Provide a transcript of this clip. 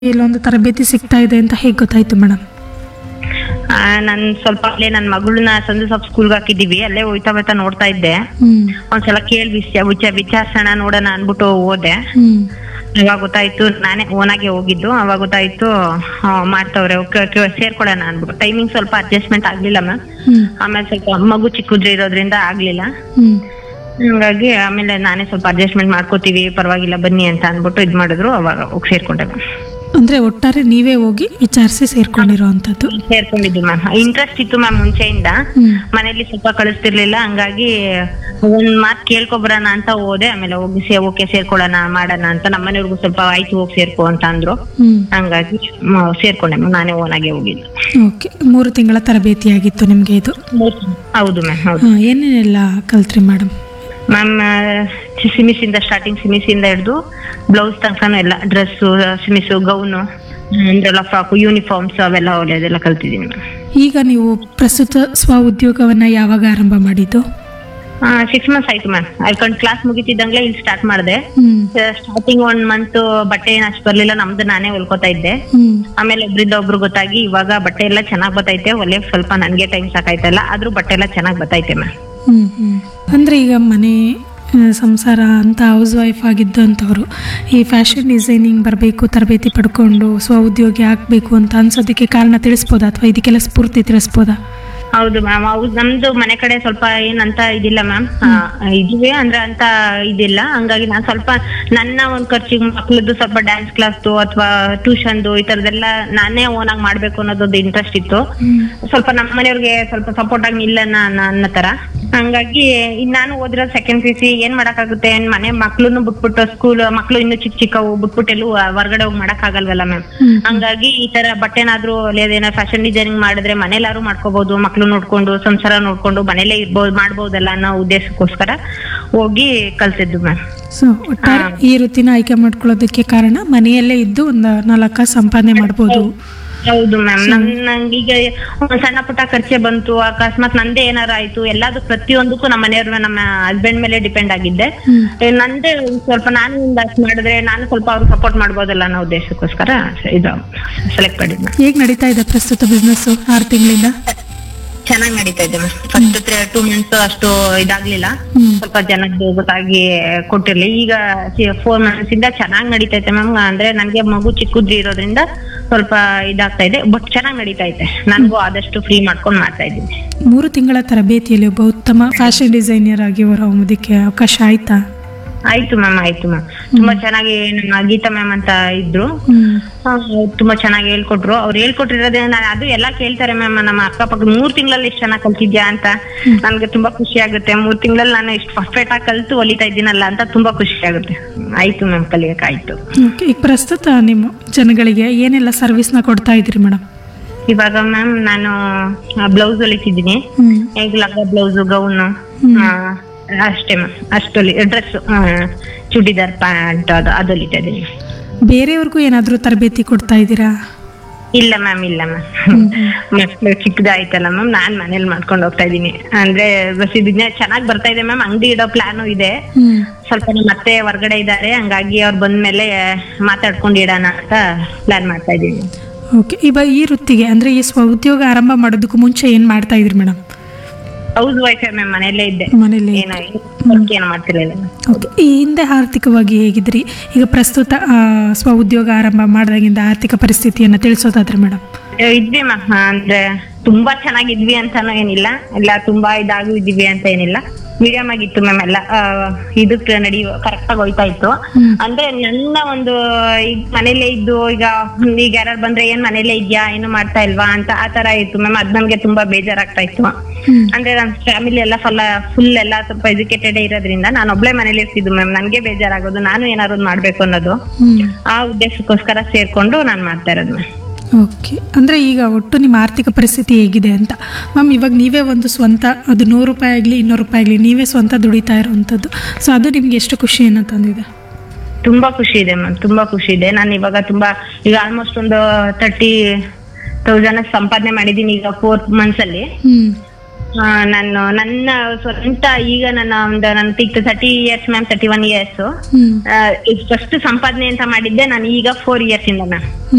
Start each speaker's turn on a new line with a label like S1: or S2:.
S1: ಇಲ್ಲೊಂದು ತರಬೇತಿ ಸಿಗ್ತಾ ಇದೆ ಅಂತ ಹೇಗೆ ಗೊತ್ತಾಯ್ತು ಮೇಡಮ್
S2: ನನ್ ಸ್ವಲ್ಪ ಅಲ್ಲೇ ನನ್ ಮಗಳನ್ನ ಸಂದು ಸ್ವಲ್ಪ ಸ್ಕೂಲ್ಗೆ ಹಾಕಿದೀವಿ ಅಲ್ಲೇ ಹೋಯ್ತಾ ಹೋಯ್ತಾ ನೋಡ್ತಾ ಇದ್ದೆ
S1: ಹ್ಮ್
S2: ಒಂದ್ಸಲ ಕೇಳಿ ವಿಷಯ ವಿಚಾರ ವಿಚಾರಿಸೋಣ ನೋಡೋಣ ಅನ್ಬಿಟ್ಟು ಹೋದೆ
S1: ಹ್ಮ್
S2: ಅವಾಗ ಗೊತ್ತಾಯ್ತು ನಾನೇ ಓನಾಗೆ ಹೋಗಿದ್ದು ಅವಾಗ ಗೊತ್ತಾಯ್ತು ಆ, ಮಾಡ್ತವ್ರೆ ಓಕೆ ಓಕೆ ಸೇರ್ಕೊಳ್ಳೋಣ ಅನ್ಬಿಟ್ಟು ಟೈಮಿಂಗ್ ಸ್ವಲ್ಪ ಅಡ್ಜಸ್ಟ್ಮೆಂಟ್ ಆಗ್ಲಿಲ್ಲ ಮ್ಯಾಮ್
S1: ಹ್ಮ್
S2: ಆಮೇಲೆ ಸ್ವಲ್ಪ ಮಗು ಚಿಕ್ಕುದ್ರೆ ಇರೋದ್ರಿಂದ ಆಗ್ಲಿಲ್ಲ
S1: ಹ್ಮ್
S2: ಹಂಗಾಗಿ ಆಮೇಲೆ ನಾನೇ ಸ್ವಲ್ಪ ಅಡ್ಜಸ್ಟ್ಮೆಂಟ್ ಮಾಡ್ಕೋತೀವಿ ಪರವಾಗಿಲ್ಲ ಬನ್ನಿ ಅಂತ ಅನ್ಬಿಟ್ಟು ಇದ್ ಮಾಡಿದ್ರು ಅವಾಗ ಹೋಗಿ ಸೇರ್ಕೊಂಡೆ ಮ್ಯಾಮ್
S1: ಅಂದ್ರೆ ಒಟ್ಟಾರೆ ನೀವೇ ಹೋಗಿ ವಿಚಾರಿಸಿ ಸೇರ್ಕೊಂಡಿರೋ ಅಂಥದ್ದು
S2: ಸೇರ್ಕೊಂಡಿದ್ದು ಮ್ಯಾಮ್ ಇಂಟ್ರೆಸ್ಟ್ ಇತ್ತು ಮ್ಯಾಮ್ ಮುಂಚೆಯಿಂದ
S1: ಹ್ಮ್
S2: ಮನೇಲಿ ಸ್ವಲ್ಪ ಕಳಿಸ್ತಿರ್ಲಿಲ್ಲ ಹಂಗಾಗಿ ಒಂದ್ ಮಾತ್ ಕೇಳ್ಕೊಬರೋಣ ಅಂತ ಹೋದೆ ಆಮೇಲೆ ಹೋಗಿ ಸೇ ಓಕೆ ಸೇರ್ಕೊಳ್ಳೋಣ ಮಾಡೋಣ ಅಂತ ನಮ್ಮನೆಯವ್ರಿಗೂ ಸ್ವಲ್ಪ ಆಯ್ತು ಹೋಗಿ ಸೇರ್ಕೊ ಅಂತ ಅಂದ್ರು
S1: ಹ್ಮ್
S2: ಹಂಗಾಗಿ ಮ- ಸೇರ್ಕೊಂಡೆ ಮ್ಯಾಮ್ ನಾನೇ ಓನಾಗೆ ಹೋಗಿದ್ದು
S1: ಓಕೆ ಮೂರು ತಿಂಗಳ ತರಬೇತಿಯಾಗಿತ್ತು ನಿಮಗೆ ಇದು
S2: ಹೌದು ಮ್ಯಾಮ್ ಹೌದು
S1: ಹಾ, ಏನೇನೆಲ್ಲ ಕಲ್ತ್ರಿ ಮೇಡಮ್
S2: ಮ್ಯಾಮ್ ಸಿಮಿಸಿಂದ ಸ್ಟಾರ್ಟಿಂಗ್ ಸಿಮಿಸಿಂದ ಹಿಡಿದು ಬ್ಲೌಸ್ ತನಕನೂ ಎಲ್ಲ ಡ್ರೆಸ್ಸು ಸಿಮಿಸು ಗೌನು ಅಂದ್ರೆಲ್ಲ ಫ್ರಾಕು ಯೂನಿಫಾರ್ಮ್ಸ್ ಅವೆಲ್ಲ ಒಳ್ಳೆಯದೆಲ್ಲ ಕಲ್ತಿದ್ದೀನಿ ಮ್ಯಾಮ್
S1: ಈಗ ನೀವು ಪ್ರಸ್ತುತ ಸ್ವ ಉದ್ಯೋಗವನ್ನ ಯಾವಾಗ ಆರಂಭ ಮಾಡಿದ್ದು
S2: ಸಿಕ್ಸ್ ಮಂತ್ಸ್ ಆಯ್ತು ಮ್ಯಾಮ್ ಅಲ್ಕೊಂಡು ಕ್ಲಾಸ್ ಮುಗಿತಿದ್ದಂಗ್ಲೇ ಇಲ್ಲಿ ಸ್ಟಾರ್ಟ್ ಮಾಡಿದೆ
S1: ಹ್ಮ್
S2: ಸ್ಟಾರ್ಟಿಂಗ್ ಒಂದ್ ಮಂತ್ ಬಟ್ಟೆ ಏನ್ ಅಷ್ಟು ಬರ್ಲಿಲ್ಲ ನಮ್ದು ನಾನೇ ಹೊಲ್ಕೋತಾ ಇದ್ದೆ
S1: ಹ್ಮ್
S2: ಆಮೇಲೆ ಒಬ್ರಿಂದ ಒಬ್ರು ಗೊತ್ತಾಗಿ ಇವಾಗ ಬಟ್ಟೆ ಎಲ್ಲ ಚೆನ್ನಾಗ್ ಬತ್ತೈತೆ ಒಲೆ ಸ್ವಲ್ಪ ನನ್ಗೆ ಟೈಮ್ ಸಾಕಾಯ್ತಲ್ಲ ಆದ್ರೂ ಬಟ್ಟೆ ಎಲ್ಲ ಚೆನ್ನಾಗ್ ಬತ್ತೈತೆ ಮ್ಯಾಮ್
S1: ಹ್ಮ್ ಹ್ಮ್ ಅಂದ್ರೆ ಈಗ ಮನೆ ಆ, ಸಂಸಾರ ಅಂತ ಹೌಸ್ ವೈಫ್ ಆಗಿದ್ದಂಥವ್ರು ಈ ಫ್ಯಾಷನ್ ಡಿಸೈನಿಂಗ್ ಬರಬೇಕು ತರಬೇತಿ ಪಡ್ಕೊಂಡು ಸ್ವ ಉದ್ಯೋಗಿ ಆಗಬೇಕು ಅಂತ ಅನ್ಸೋದಕ್ಕೆ ಕಾರಣ ತಿಳಿಸ್ಬೋದಾ ಅಥವಾ ಇದಕ್ಕೆಲ್ಲ ಸ್ಫೂರ್ತಿ ತಿಳಿಸ್ಬೋದಾ
S2: ಹೌದು ಮ್ಯಾಮ್ ಹೌದು ನಮ್ದು ಮನೆ ಕಡೆ ಸ್ವಲ್ಪ ಏನಂತ ಇದಿಲ್ಲ ಮ್ಯಾಮ್ ಇದಿವೆ ಅಂದ್ರೆ ಅಂತ ಇದಿಲ್ಲ ಹಂಗಾಗಿ ನಾನ್ ಸ್ವಲ್ಪ ನನ್ನ ಒಂದ್ ಖರ್ಚಿಗೆ ಮಕ್ಳದ್ದು ಸ್ವಲ್ಪ ಡ್ಯಾನ್ಸ್ ಕ್ಲಾಸ್ದು ಅಥವಾ ಟ್ಯೂಷನ್ದು ಈ ತರದೆಲ್ಲ ನಾನೇ ಓನ್ ಆಗಿ ಮಾಡ್ಬೇಕು ಅನ್ನೋದೊಂದು ಇಂಟ್ರೆಸ್ಟ್ ಇತ್ತು ಸ್ವಲ್ಪ ನಮ್ಮ ಮನೆಯವ್ರಿಗೆ ಸ್ವಲ್ಪ ಸಪೋರ್ಟ್ ಆಗಿ ನಿಲ್ಲನ ಅನ್ನೋ- ಅನ್ನೋ ತರ ಹಂಗಾಗಿ ಇನ್ ನಾನು ಓದಿರೋ ಸೆಕೆಂಡ್ ಪಿ ಸಿ ಏನ್ ಮಾಡಕ್ಕಾಗುತ್ತೆ ಏನ್ ಮನೆ ಮಕ್ಳುನು ಬಿಟ್ಬಿಟ್ಟು ಸ್ಕೂಲ್ ಮಕ್ಳು ಇನ್ನು ಚಿಕ್ಕ ಚಿಕ್ಕವು ಬಿಟ್ಬಿಟ್ಟು ಎಲ್ಲೂ ಹೊರಗಡೆ ಹೋಗಿ ಮಾಡಕ್ ಆಗಲ್ವಲ್ಲ ಮ್ಯಾಮ್
S1: ಹ್ಮ್.
S2: ಹಂಗಾಗಿ ಈ ತರ ಬಟ್ಟೆನಾದ್ರೂ ಅಲ್ಲೇದೇನೋ ಫ್ಯಾಷನ್ ಡಿಸೈನಿಂಗ್ ಮಾಡಿದ್ರೆ ಮನೇಲಾರು ಮಾಡ್ಕೋಬಹುದು ಮಕ್ಳು ನೋಡ್ಕೊಂಡು ಸಂಸಾರ ನೋಡ್ಕೊಂಡು ಮನೇಲೇ ಇರ್ಬೋದು ಮಾಡ್ಬೋದಲ್ಲ ಅನ್ನೋ ಉದ್ದೇಶಕ್ಕೋಸ್ಕರ ಹೋಗಿ ಕಲ್ತಿದ್ದು ಮ್ಯಾಮ್
S1: ಸೊ ಒಟ್ಟಾರೆ ಈ ವೃತ್ತಿನ ಆಯ್ಕೆ ಮಾಡ್ಕೊಳ್ಳೋದಕ್ಕೆ ಕಾರಣ ಮನೆಯಲ್ಲೇ ಇದ್ದು ಒಂದು ನಾಲ್ಕ ಸಂಪಾದನೆ ಮಾಡ್ಬೋದು
S2: ಹೌದು ಮ್ಯಾಮ್ ನನ್ ನಂಗೀಗ ಒಂದ್ ಸಣ್ಣ ಪುಟ್ಟ ಖರ್ಚೆ ಬಂತು ಅಕಸ್ಮಾತ್ ನಂದೇ ಏನಾರ ಆಯ್ತು ಎಲ್ಲದೂ ಪ್ರತಿಯೊಂದಕ್ಕೂ ನಮ್ಮ ಮನೆಯವ್ರ ನಮ್ಮ ಹಸ್ಬೆಂಡ್ ಮೇಲೆ ಡಿಪೆಂಡ್ ಆಗಿದ್ದೆ
S1: ಹ್ಮ್.
S2: ಏ, ನಂದೇ ಒಂದ್ ಸ್ವಲ್ಪ ನಾನು ಒಂದಷ್ಟು ಮಾಡಿದ್ರೆ ನಾನು ಸ್ವಲ್ಪ ಅವ್ರಿಗೆ ಸಪೋರ್ಟ್ ಮಾಡ್ಬೋದಲ್ಲ ಅನ್ನೋ ಉದ್ದೇಶಕ್ಕೋಸ್ಕರ ಇದು ಸೆಲೆಕ್ಟ್ ಮಾಡಿದ್ ಮ್ಯಾಮ್
S1: ಹೇಗೆ ನಡೀತಾ ಇದೆ ಪ್ರಸ್ತುತ ಬಿಸ್ನೆಸ್ ಆರು ತಿಂಗಳಿಂದ
S2: ಚೆನ್ನಾಗಿ ನಡೀತಾ ಇದೆ ಮ್ಯಾಮ್ ಫಸ್ಟ್ ಟೂ ಮಂತ್ಸ್ ಅಷ್ಟು ಇದಾಗ್ಲಿಲ್ಲ
S1: ಹ್ಮ್.
S2: ಸ್ವಲ್ಪ ಜನದ್ದು ಗೊತ್ತಾಗಿ ಕೊಟ್ಟಿರ್ಲಿ ಈಗ ಫೋರ್ ಮಂತ್ಸ್ ಇಂದ ಚೆನ್ನಾಗಿ ನಡೀತೈತೆ ಮ್ಯಾಮ್ ಅಂದ್ರೆ ನನ್ಗೆ ಮಗು ಚಿಕ್ಕದ್ರಿ ಇರೋದ್ರಿಂದ ಸ್ವಲ್ಪ ಇದಾಗ್ತಾ ಇದೆ ಬಟ್ ಚೆನ್ನಾಗಿ ನಡೀತಾ ಇದೆ ನನಗೂ ಆದಷ್ಟು ಫ್ರೀ ಮಾಡ್ಕೊಂಡು ಮಾಡ್ತಾ ಇದ್ದೀನಿ
S1: ಮೂರು ತಿಂಗಳ ತರಬೇತಿಯಲ್ಲಿ ಒಬ್ಬ ಉತ್ತಮ ಫ್ಯಾಷನ್ ಡಿಸೈನರ್ ಆಗಿ ಹೊರಹೊಮ್ಮೋದಕ್ಕೆ ಅವಕಾಶ ಆಯ್ತಾ
S2: ಆಯ್ತು ಮ್ಯಾಮ್ ಆಯ್ತು ಮ್ಯಾಮ್ ತುಂಬಾ ಚೆನ್ನಾಗಿ ನಮ್ಮ ಗೀತಾ ಮ್ಯಾಮ್ ಅಂತ ಇದ್ರು
S1: ಹ್ಮ್
S2: ಆ, ತುಂಬಾ ಚೆನ್ನಾಗಿ ಹೇಳ್ಕೊಟ್ರು ಅವ್ರು ಹೇಳ್ಕೊಟ್ಟಿರೋದೇ ನಾನು ಅದು ಎಲ್ಲ ಕೇಳ್ತಾರೆ ಮ್ಯಾಮ್ ನಮ್ಮ ಅಕ್ಕಪಕ್ಕ ಮೂರ್ ತಿಂಗಳಲ್ಲಿ ಎಷ್ಟು ಚೆನ್ನಾಗಿ ಕಲ್ತಿದ್ಯಾ ಅಂತ ನನ್ಗೆ ತುಂಬಾ ಖುಷಿ ಆಗುತ್ತೆ ಮೂರ್ ತಿಂಗಳಲ್ಲಿ ನಾನು ಇಷ್ಟು ಪರ್ಫೆಕ್ಟ್ ಆಗಿ ಕಲ್ತು ಹೊಲಿತಾ ಇದ್ದೀನಲ್ಲ ಅಂತ ತುಂಬಾ ಖುಷಿ ಆಗುತ್ತೆ ಆಯ್ತು ಮ್ಯಾಮ್ ಕಲಿಯಕ್ ಆಯ್ತು
S1: ಓಕೆ ಈಗ ಪ್ರಸ್ತುತ ನಿಮ್ಮ ಜನಗಳಿಗೆ ಏನೆಲ್ಲ ಸರ್ವಿಸ್ನ ಕೊಡ್ತಾ ಇದ್ದೀರಿ ಮೇಡಮ್
S2: ಇವಾಗ ಮ್ಯಾಮ್ ನಾನು ಬ್ಲೌಸ್ ಹೊಲಿತಿದ್ದೀನಿ
S1: ಹ್ಮ್
S2: ಈಗ ಲಂಗ ಬ್ಲೌಸ್ ಗೌನು ಅಷ್ಟೇ ಮ್ಯಾಮ್ ಅಷ್ಟು ಡ್ರೆಸ್ ಚೂಡಿದಾರ್ ಪ್ಯಾಂಟ್ ಅದು ಅದು ಹೊಲಿತಾ ಇದ್ದೀನಿ
S1: ಬೇರೆಯವ್ರಿಗೂ ಏನಾದರೂ ತರಬೇತಿ ಕೊಡ್ತಾ ಇದ್ದೀರಾ
S2: ಇಲ್ಲ ಮ್ಯಾಮ್ ಇಲ್ಲ ಮ್ಯಾಮ್ ಮಕ್ಳು ಚಿಕ್ಕದಾಯ್ತಲ್ಲ ಮ್ಯಾಮ್ ನಾನ್ ಮನೇಲಿ ಮಾಡ್ಕೊಂಡು ಹೋಗ್ತಾ ಇದೀನಿ ಅಂದ್ರೆ ಬಸ್ ಇದನ್ನ ಚೆನ್ನಾಗಿ ಬರ್ತಾ ಇದೆ ಮ್ಯಾಮ್ ಅಂಗಡಿ ಇಡೋ ಪ್ಲಾನು ಇದೆ
S1: ಹ್ಮ್
S2: ಸ್ವಲ್ಪ ನಮ್ಮ ಅತ್ತೆ ಹೊರಗಡೆ ಇದ್ದಾರೆ ಹಂಗಾಗಿ ಅವ್ರು ಬಂದ್ಮೇಲೆ ಮಾತಾಡ್ಕೊಂಡು ಇಡೋಣ ಅಂತ ಪ್ಲಾನ್ ಮಾಡ್ತಾ ಇದೀನಿ
S1: ಓಕೆ ಇವಾಗ ಈ ವೃತ್ತಿಗೆ ಅಂದರೆ ಈ ಸ್ವ ಉದ್ಯೋಗ ಆರಂಭ ಮಾಡೋದಕ್ಕೂ ಮುಂಚೆ ಏನು ಮಾಡ್ತಾ ಇದ್ರಿ ಮೇಡಮ್
S2: ಹೌಸ್ ವೈಫ್ ಮ್ಯಾಮ್ ಮನೇಲೇ ಇದ್ದೆ
S1: ಮನೇಲಿ
S2: ಏನೋ ವರ್ಕ್ ಏನು ಮಾಡ್ತಿರ್ಲಿಲ್ಲ
S1: ಓಕೆ ಈ ಹಿಂದೆ ಆರ್ಥಿಕವಾಗಿ ಹೇಗಿದ್ರಿ ಈಗ ಪ್ರಸ್ತುತ ಆ, ಸ್ವ ಉದ್ಯೋಗ ಆರಂಭ ಮಾಡಿದಾಗಿಂದ ಆರ್ಥಿಕ ಪರಿಸ್ಥಿತಿಯನ್ನು ತಿಳಿಸೋದಾದ್ರೆ ಮೇಡಮ್
S2: ಏ, ಇದ್ವಿ ಮ್ಯಾಮ್ ಅಂದ್ರೆ ತುಂಬಾ ಚೆನ್ನಾಗಿದ್ವಿ ಅಂತಾನು ಏನಿಲ್ಲ ಇಲ್ಲ ತುಂಬಾ ಇದಾಗೂ ಇದ್ವಿ ಅಂತ ಏನಿಲ್ಲ ಮೀಡಿಯಂ ಆಗಿತ್ತು ಮ್ಯಾಮ್ ಎಲ್ಲ ಆ, ಇದಕ್ಕೆ ನಡಿ ಕರೆಕ್ಟ್ ಆಗಿ ಹೋಯ್ತಾ ಇತ್ತು
S1: ಹ್ಮ್.
S2: ಅಂದ್ರೆ ನನ್ನ ಒಂದು ಈಗ ಮನೇಲೇ ಇದ್ದು ಈಗ ಈಗ ಯಾರು ಬಂದ್ರೆ ಏನ್ ಮನೇಲೇ ಇದ್ಯಾ ಏನು ಮಾಡ್ತಾ ಇಲ್ವಾ ಅಂತ ಆ ತರ ಇತ್ತು ಮ್ಯಾಮ್ ಅದ್ ನಮ್ಗೆ ತುಂಬಾ ಬೇಜಾರಾಗ್ತಾ ಇತ್ತು
S1: ಹ್ಮ್.
S2: ಅಂದ್ರೆ ನನ್ನ ಫ್ಯಾಮಿಲಿ ಎಲ್ಲ ಫುಲ್ ಫುಲ್ ಎಲ್ಲ ಸ್ವಲ್ಪ ಎಜುಕೇಟೆಡ್ ಇರೋದ್ರಿಂದ ನಾನು ಒಬ್ಳೆ ಮನೇಲಿ ಇರ್ತಿದ್ದು ಮ್ಯಾಮ್ ನನ್ಗೆ ಬೇಜಾರಾಗೋದು ನಾನು ಏನಾದ್ರು ಒಂದ್ ಮಾಡ್ಬೇಕು ಅನ್ನೋದು
S1: ಹ್ಞೂ
S2: ಆ ಉದ್ದೇಶಕ್ಕೋಸ್ಕರ ಸೇರ್ಕೊಂಡು ನಾನ್ ಮಾಡ್ತಾ ಇರೋದು ಮ್ಯಾಮ್
S1: ಓಕೆ ಅಂದರೆ ಈಗ ಒಟ್ಟು ನಿಮ್ಮ ಆರ್ಥಿಕ ಪರಿಸ್ಥಿತಿ ಹೇಗಿದೆ ಅಂತ ಮ್ಯಾಮ್ ಇವಾಗ ನೀವೇ ಒಂದು ಸ್ವಂತ ಅದು ನೂರು ರೂಪಾಯಿ ಆಗಲಿ ಇನ್ನೂರು ರೂಪಾಯಿ ಆಗಲಿ ನೀವೇ ಸ್ವಂತ ದುಡಿತಾ ಇರೋವಂಥದ್ದು ಸೊ ಅದು ನಿಮ್ಗೆ ಎಷ್ಟು ಖುಷಿಯನ್ನು ತಂದಿದೆ
S2: ತುಂಬಾ ಖುಷಿ ಇದೆ ಮ್ಯಾಮ್ ತುಂಬಾ ಖುಷಿ ಇದೆ ನಾನು ಇವಾಗ ತುಂಬಾ ಈಗ ಆಲ್ಮೋಸ್ಟ್ ಒಂದು ತರ್ಟಿ ತೌಸಂಡ್ ಸಂಪಾದನೆ ಮಾಡಿದೀನಿ ಈಗ ಫೋರ್ ಮಂತ್ಸ್ ಅಲ್ಲಿ
S1: ಹ್ಞೂ
S2: ಆ, ನಾನು ನನ್ನ ಸ್ವಂತ ಈಗ ನನ್ನ ಒಂದು ನನ್ನ thirty years ma'am thirty one years
S1: ಹ್ಮ್
S2: ಫಸ್ಟ್ ಸಂಪಾದನೆ ಅಂತ ಮಾಡಿದ್ದೆ ನಾನು ಈಗ ಫೋರ್ ಇಯರ್ಸ್ ಇಂದ ಮ್ಯಾಮ್